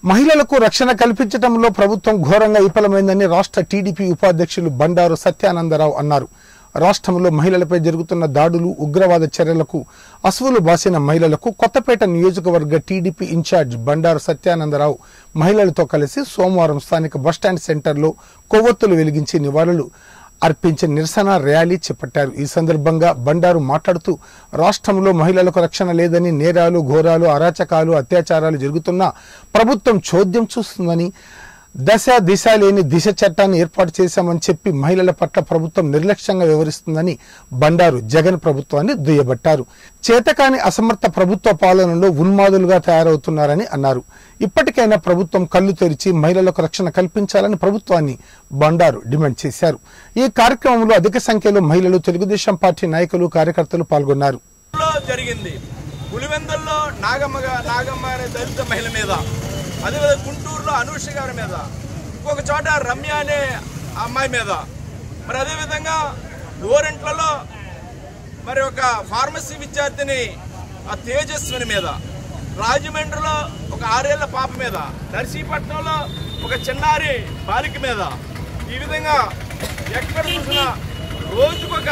మహిళలకు రక్షణ కల్పించడంలో ప్రభుత్వం ఘోరంగా విఫలమైందని రాష్ట్ర టీడీపీ ఉపాధ్యక్షులు బండారు సత్యానందరావు అన్నారు రాష్ట్రంలో మహిళలపై జరుగుతున్న దాడులు ఉగ్రవాద చర్యలకు అసువులు బాసిన మహిళలకు కొత్తపేట నియోజకవర్గ టీడీపీ ఇన్ఛార్జ్ బండారు సత్యానందరావు మహిళలతో కలిసి సోమవారం స్థానిక బస్టాండ్ సెంటర్లో కొవ్వొత్తులు వెలిగించి నివాళులు అర్పించే నిరసన ర్యాలీ చేపట్టారు ఈ సందర్భంగా బండారు మాట్లాడుతూ రాష్ట్రంలో మహిళలకు రక్షణ లేదని నేరాలు ఘోరాలు అరాచకాలు అత్యాచారాలు జరుగుతున్నా ప్రభుత్వం చోద్యం చూస్తుందని దశ దిశ లేని దిశ చట్టాన్ని ఏర్పాటు చేశామని చెప్పి మహిళల పట్ల ప్రభుత్వం నిర్లక్ష్యంగా వ్యవహరిస్తుందని బండారు జగన్ ప్రభుత్వాన్ని దుయ్యబట్టారు చేతకాని అసమర్థ ప్రభుత్వ పాలనలో ఉన్మాదులుగా తయారవుతున్నారని అన్నారు ఇప్పటికైనా ప్రభుత్వం కళ్ళు తెరిచి మహిళలకు రక్షణ కల్పించాలని ప్రభుత్వాన్ని బండారు డిమాండ్ చేశారు ఈ కార్యక్రమంలో అధిక సంఖ్యలో మహిళలు తెలుగుదేశం పార్టీ నాయకులు కార్యకర్తలు పాల్గొన్నారు లో జరిగింది పులివెందుల్లో నాగమ్మ గా- నాగమ్మ అనే దళిత మహిళ మీద అదేవిధంగా గుంటూరులో అనూష గారి మీద ఇంకొక చోట రమ్య అనే అమ్మాయి మీద మరి అదేవిధంగా గోరెంట్లలో మరి ఒక ఫార్మసీ విద్యార్థిని ఆ తేజస్విని మీద రాజమండ్రిలో ఒక ఆరేళ్ల పాప మీద నర్సీపట్నంలో ఒక చిన్నారి బాలిక మీద ఈ విధంగా ఎక్కడ చూసినా రోజుకొక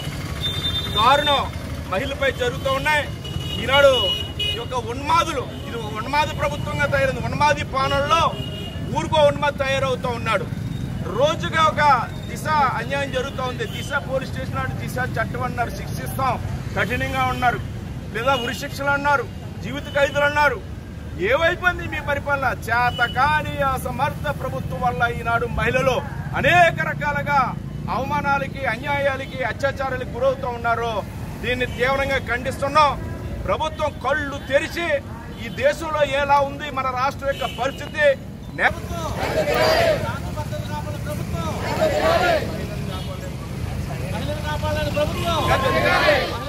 దారుణం మహిళపై జరుగుతూ ఉన్నాయి ఈనాడు ఈ యొక్క ఉన్మాదులు ఇది ఒక ఉన్మాద ప్రభుత్వంగా తయారైంది ఉన్మాది పాలనలో ఊరుకో ఉన్మాది తయారవుతూ ఉన్నాడు రోజుగా ఒక దిశ అన్యాయం జరుగుతూ ఉంది దిశ పోలీస్ స్టేషన్ నాడు దిశ చట్టం అన్నారు శిక్షిస్తాం కఠినంగా ఉన్నారు లేదా ఉరి శిక్షలు అన్నారు జీవిత ఖైదులు అన్నారు ఏవైపోయింది మీ పరిపాలన చేత కాని అసమర్థ ప్రభుత్వం వల్ల ఈనాడు మహిళలు అనేక రకాలుగా అవమానాలకి అన్యాయాలకి అత్యాచారాలకు గురవుతూ ఉన్నారు దీన్ని తీవ్రంగా ఖండిస్తున్నాం ప్రభుత్వం కళ్ళు తెరిచి ఈ దేశంలో ఎలా ఉంది మన రాష్ట్రం యొక్క పరిస్థితి నే- మహిళలు కాపాడాలని ప్రభుత్వం